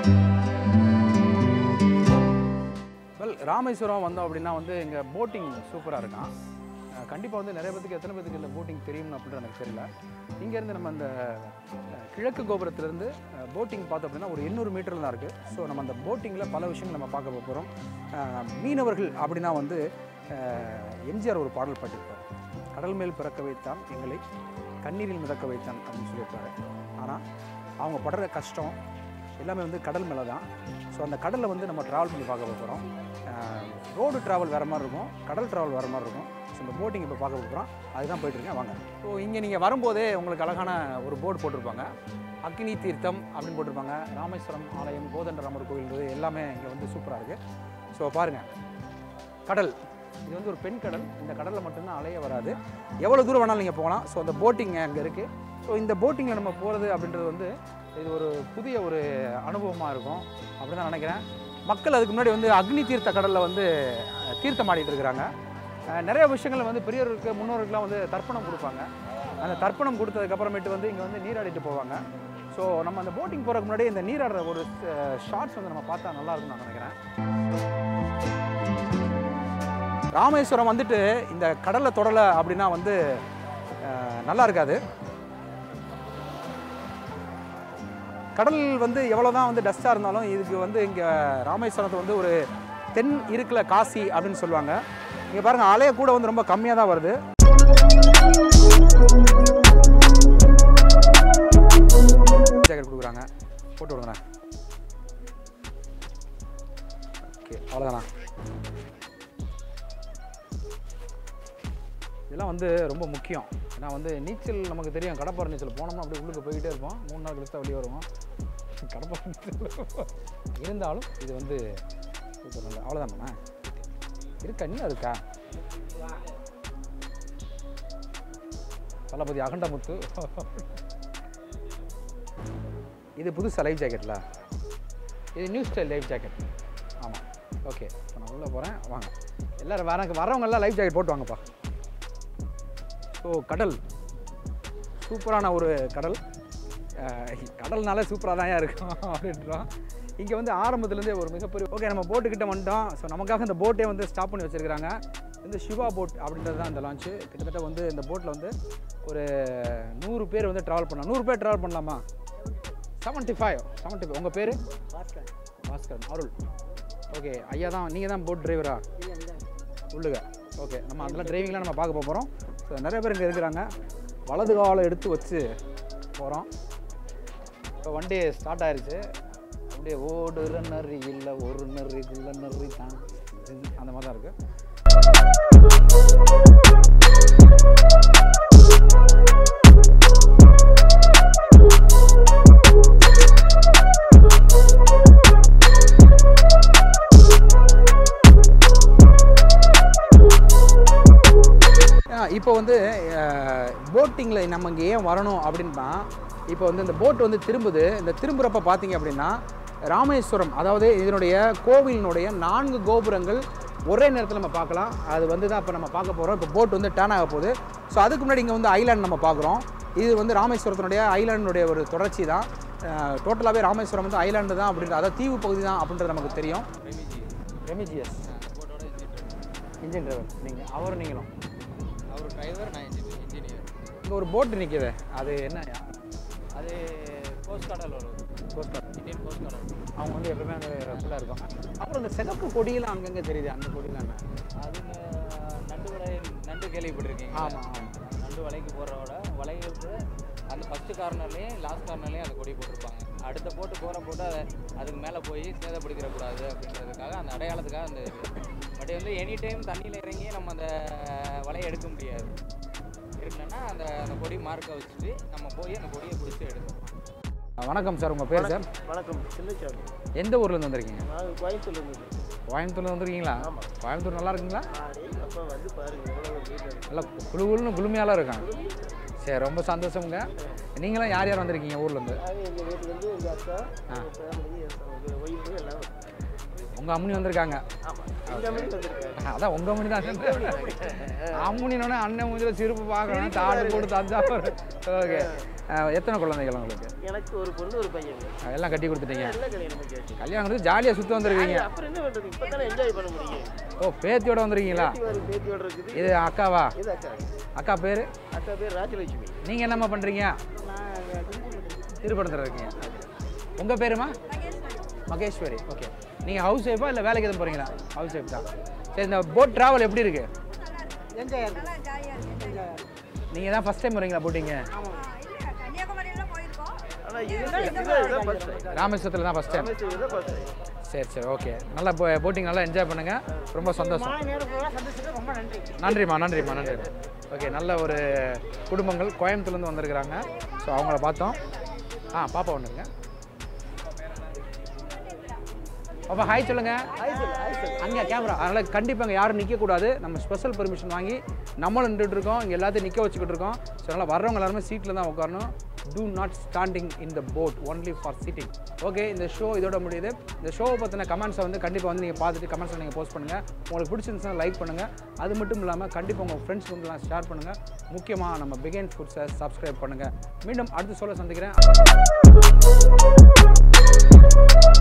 well Rameswaram வந்தோம் அப்படின்னா வந்து இங்கே போட்டிங் சூப்பராக இருக்கான் கண்டிப்பாக வந்து நிறைய பேத்துக்கு எத்தனை பேத்துக்கு இல்லை போட்டிங் தெரியும்னு அப்படின்றது எனக்கு தெரியல இங்கேருந்து நம்ம அந்த அஹ், கிழக்கு கோபுரத்துலேருந்து போட்டிங் பார்த்தோம் அப்படின்னா ஒரு எண்ணூறு மீட்டரில் தான் இருக்குது ஸோ நம்ம அந்த போட்டிங்கில் பல விஷயங்கள் நம்ம பார்க்க போகிறோம் மீனவர்கள் அப்படின்னா வந்து அஹ், எம்ஜிஆர் ஒரு பாடல் பாட்டிருப்பார் கடல் மேல் பிறக்க வைத்தான் எங்களை கண்ணீரில் மிதக்க வைத்தான் அப்படின்னு சொல்லியிருப்பாரு ஆனால் அவங்க படுற கஷ்டம் எல்லாமே வந்து கடல் மேலே தான் ஸோ அந்த கடலில் வந்து நம்ம ட்ராவல் பண்ணி பார்க்க போகிறோம் ரோடு ட்ராவல் வேறு மாதிரி இருக்கும் கடல் ட்ராவல் வேறு மாதிரி இருக்கும் ஸோ இந்த போட்டிங் இப்போ பார்க்க போகிறோம் அதுதான் போயிட்டுருக்கேன் வாங்க ஸோ இங்கே நீங்கள் வரும்போதே உங்களுக்கு அழகான ஒரு போர்டு போட்டிருப்பாங்க அக்னி தீர்த்தம் அப்படின்னு போட்டிருப்பாங்க ராமேஸ்வரம் ஆலயம் கோதண்டராமர் கோயில்ன்றது எல்லாமே இங்கே வந்து சூப்பராக இருக்குது ஸோ பாருங்கள் கடல் இது வந்து ஒரு பெண் கடல் இந்த கடலில் மட்டும்தான் அலைய வராது எவ்வளோ தூரம் வேணாலும் நீங்கள் போகலாம் ஸோ அந்த போட்டிங் அங்கே இருக்குது ஸோ இந்த போட்டிங்கில் நம்ம போகிறது அப்படின்றது வந்து இது ஒரு புதிய ஒரு அனுபவமாக இருக்கும் அப்படி தான் நினைக்கிறேன் மக்கள் அதுக்கு முன்னாடி வந்து அக்னி தீர்த்த கடலில் வந்து அஹ், தீர்த்தம் ஆடிட்டு இருக்கிறாங்க அஹ், நிறைய விஷயங்கள் வந்து பெரியவருக்கு முன்னோருக்குலாம் வந்து தர்ப்பணம் கொடுப்பாங்க அந்த தர்ப்பணம் கொடுத்ததுக்கப்புறமேட்டு வந்து இங்கே வந்து நீராடிட்டு போவாங்க ஸோ நம்ம அந்த போட்டிங் போகிறதுக்கு முன்னாடி இந்த நீராடுற ஒரு ஷார்ட்ஸ் வந்து நம்ம பார்த்தா நல்லா இருக்கும்னு நான் நினைக்கிறேன் ராமேஸ்வரம் வந்துட்டு இந்த கடலில் தொடலை அப்படின்னா வந்து அஹ், நல்லா இருக்காது கடல் வந்து எவ்வளோ தான் வந்து டஸ்ட்டாக இருந்தாலும் இதுக்கு வந்து இங்கே ராமேஸ்வரத்தை வந்து ஒரு தென் இருக்குல காசி அப்படின்னு சொல்லுவாங்க இங்கே பாருங்கள் அலைய கூட வந்து ரொம்ப கம்மியாக தான் வருது ஜாக்கெட் கொடுக்குறாங்க போட்டு விடுங்கண்ணா ஓகே அவ்வளோதாண்ணா இதெல்லாம் வந்து ரொம்ப முக்கியம் ஏன்னா வந்து நீச்சல் நமக்கு தெரியும் கடப்பாறை நீச்சல் போனோம்னா அப்படியே உள்ளுக்கு போய்கிட்டே இருப்போம் மூணு நாள் கழிச்சு தான் வெளியே வருவோம் கடப்பாறை நீச்சல் இருந்தாலும் இது வந்து சூப்பர் நல்ல அவ்வளோதானண்ணா இருக்கா இன்னும் இருக்கா தளபதி அகண்டமுத்து இது புதுசா லைஃப் ஜாக்கெட்டில் இது நியூ ஸ்டைல் லைஃப் ஜாக்கெட் ஆமாம் ஓகே இப்போ நான் உள்ளே போகிறேன் வாங்க எல்லோரும் வர வரவங்க எல்லாம் லைஃப் ஜாக்கெட் போட்டு வாங்கப்பா ஸோ கடல் சூப்பரான ஒரு கடல் அஹ் கடல்னால சூப்பராக தான் இருக்கும் அப்படின்றோம் இங்கே வந்து ஆரம்பத்துலேருந்தே ஒரு மிகப்பெரிய ஓகே நம்ம போட்டுக்கிட்ட வந்துட்டோம் ஸோ நமக்காக இந்த போட்டே வந்து ஸ்டாப் பண்ணி வச்சுருக்காங்க இந்த சிவா போட் அப்படின்றது தான் இந்த லான்ச்சு கிட்டத்தட்ட வந்து இந்த போட்டில் வந்து ஒரு நூறு பேர் வந்து ட்ராவல் பண்ணலாம் நூறு பேர் ட்ராவல் பண்ணலாமா செவன்ட்டி ஃபைவ் செவன்ட்டி ஃபைவ் உங்கள் பேர் பாஸ்கர் பாஸ்கர் அருள் ஓகே ஐயா தான் நீங்கள் தான் போட் டிரைவரா இல்லை இல்லை உள்ளுக ஓகே நம்ம அதெல்லாம் டிரைவிங்லாம் நம்ம பார்க்க போகிறோம் ஸோ நிறைய பேர் இங்கே இருக்கிறாங்க வலது காலை எடுத்து வச்சு போகிறோம் இப்போ வண்டி ஸ்டார்ட் ஆயிருச்சு அப்படியே ஓடுற நரி இல்லை ஒரு நரி குள்ள நரி தான் அந்த மாதிரி தான் இருக்குது இப்போ வந்து போட்டிங்கில் நம்ம இங்கே ஏன் வரணும் அப்படின்னா இப்போ வந்து இந்த போட் வந்து திரும்புது இந்த திரும்புகிறப்ப பார்த்தீங்க அப்படின்னா ராமேஸ்வரம் அதாவது இதனுடைய கோவிலினுடைய நான்கு கோபுரங்கள் ஒரே நேரத்தில் நம்ம பார்க்கலாம் அது வந்து தான் இப்போ நம்ம பார்க்க போகிறோம் இப்போ போட் வந்து டேர்ன் ஆக போகுது ஸோ அதுக்கு முன்னாடி இங்கே வந்து ஐலாண்ட் நம்ம பார்க்குறோம் இது வந்து ராமேஸ்வரத்தினுடைய ஐலாண்டினுடைய ஒரு தொடர்ச்சி தான் டோட்டலாகவே ராமேஸ்வரம் வந்து ஐலாண்டு தான் அப்படின்ற அதாவது தீவு பகுதி தான் அப்படின்றது நமக்கு தெரியும் ரெமிஜியஸ் இன்ஜின் டிரைவர் நீங்கள் அவரும் நீங்களும் அவர் டிரைவர் நான் இன்ஜினியர் இங்கே ஒரு போட்டு நிற்கிது அது என்ன அது கோஸ்ட் கார்டில் வரும் coast guard Indian coast guard அவங்க வந்து எப்பவுமே அங்கே ஃபுல்லாக இருப்பாங்க அப்புறம் இந்த சிகப்பு கொடியெல்லாம் அங்கங்கே தெரியுது அந்த கொடியெல்லாம் என்ன அது நண்டு வலை நண்டு கேள்விப்பட்டிருக்கீங்க ஆமாம் ஆமாம் நண்டு வலைக்கு போடுறவோட வலைகளுக்கு அந்த ஃபஸ்ட்டு கார்னர்லேயும் லாஸ்ட் கார்னர்லேயும் அந்த கொடி போட்டிருப்பாங்க அடுத்த போட்டு போகிற போட்டு அதை அதுக்கு மேலே போய் சேதப்படுத்திடக்கூடாது அப்படின்றதுக்காக அந்த அடையாளத்துக்காக அந்த பட் வந்து எனி டைம் தண்ணியில் இறங்கி நம்ம அந்த வலையை எடுக்க முடியாது எடுக்கலன்னா அந்த அந்த கொடி மார்க்கை வச்சுட்டு நம்ம போய் அந்த கொடியை பிடிச்சி எடுக்கணும் வணக்கம் சார் உங்கள் பேர் சார் வணக்கம் சின்னச்சாமி எந்த ஊர்லேருந்து வந்திருக்கீங்க நான் கோயம்புத்தூர்ல இருந்து கோயம்புத்தூர்ல வந்திருக்கீங்களா கோயம்புத்தூர் நல்லா இருக்குங்களா ஆடி அப்போ வந்து பாருங்க எவ்வளோ வீடு நல்லா குழுகுள்னு குளுமையாலாம் இருக்காங்க சரி ரொம்ப சந்தோஷமுங்க நீங்களாம் யார் யார் வந்திருக்கீங்க ஊர்லேருந்து அது எங்கள் வீட்டுக்கு வந்து எங்கள் அக்கா எங்கள் ஃபேமிலி எங்கள் ஒய்ஃபு எல்லாம் உங்கள் அம்மனி வந்திருக்காங்க ஆமாம் எங்கள் அம்மா வந்திருக்காங்க அதான் உங்கள் அம்மனி தான் அம்முனினோட அண்ணன் மூஞ்சில சிரிப்பு பார்க்கணும் தாடு போட்டு தஞ்சாவூர் ஓகே அஹ், எத்தனை குழந்தைகள் உங்களுக்கு எனக்கு ஒரு பொண்ணு ஒரு பையன் அஹ், எல்லாம் கட்டி கொடுத்துட்டீங்க நல்ல கல்யாணம் பண்ணியாச்சு கல்யாணம் ஜாலியாக சுற்றி வந்திருக்கீங்க அப்புறம் என்ன பண்றது இப்போ தானே என்ஜாய் பண்ண முடியும் ஓ பேத்தியோட வந்திருக்கீங்களா பேத்தி ஒரு பேத்தியோட இருக்குது இது அக்காவா இது அக்கா அக்கா பேர் அக்கா பேர் ராஜலட்சுமி நீங்கள் என்னம்மா பண்ணுறீங்க திருப்பணத்தில் இருக்கீங்க உங்கள் பேருமா மகேஸ்வரி ஓகே நீங்கள் ஹவுஸ் ஒய்ஃபா இல்லை வேலைக்கு எதுவும் போகிறீங்களா ஹவுஸ் ஒய்ஃப் தான் சரி இந்த போட் ட்ராவல் எப்படி இருக்கு நீங்கள் தான் ஃபஸ்ட் டைம் வரீங்களா போட்டிங்க கன்னியாகுமரியெல்லாம் போயிருக்கோம் ஆனால் இது இதுதான் ஃபர்ஸ்ட் டைம் ராமேஸ்வரத்தில் தான் ஃபஸ்ட் டைம் இதுதான் ஃபர்ஸ்ட் டைம் சரி சரி ஓகே நல்லா போட்டிங் நல்லா என்ஜாய் பண்ணுங்கள் ரொம்ப சந்தோஷம் நன்றிம்மா நன்றிம்மா நன்றி ஓகே நல்ல ஒரு குடும்பங்கள் கோயம்புத்தூர்லேருந்து வந்திருக்கிறாங்க ஸோ அவங்கள பார்த்தோம் ஆ பாப்பா ஒன்றுங்க பாப்பா ஹாய் சொல்லுங்க அங்கே கேமரா அதனால் கண்டிப்பாக அங்கே யாரும் நிற்கக்கூடாது நம்ம ஸ்பெஷல் பெர்மிஷன் வாங்கி நம்மளும் நின்றுட்டு இருக்கோம் இங்கே எல்லாத்தையும் நிற்க வச்சுக்கிட்டு இருக்கோம் ஸோ அதனால் வர்றவங்க எல்லாருமே சீட்டில் தான் உட்காரணும் do not standing in the boat only for sitting okay இந்த ஷோ இதோட முடியுது இந்த ஷோவை பற்றின கமெண்ட்ஸை வந்து கண்டிப்பாக வந்து நீங்கள் பார்த்துட்டு கமெண்ட்ஸை நீங்கள் போஸ்ட் பண்ணுங்கள் உங்களுக்கு பிடிச்சிருந்துச்சுன்னா லைக் பண்ணுங்கள் அது மட்டும் இல்லாமல் கண்டிப்பாக உங்கள் ஃப்ரெண்ட்ஸ் வந்துலாம் ஷேர் பண்ணுங்கள் முக்கியமாக நம்ம பிகைன் ஃபுட்ஸை சப்ஸ்கிரைப் பண்ணுங்கள் மீண்டும் அடுத்த ஷோவில் சந்திக்கிறேன்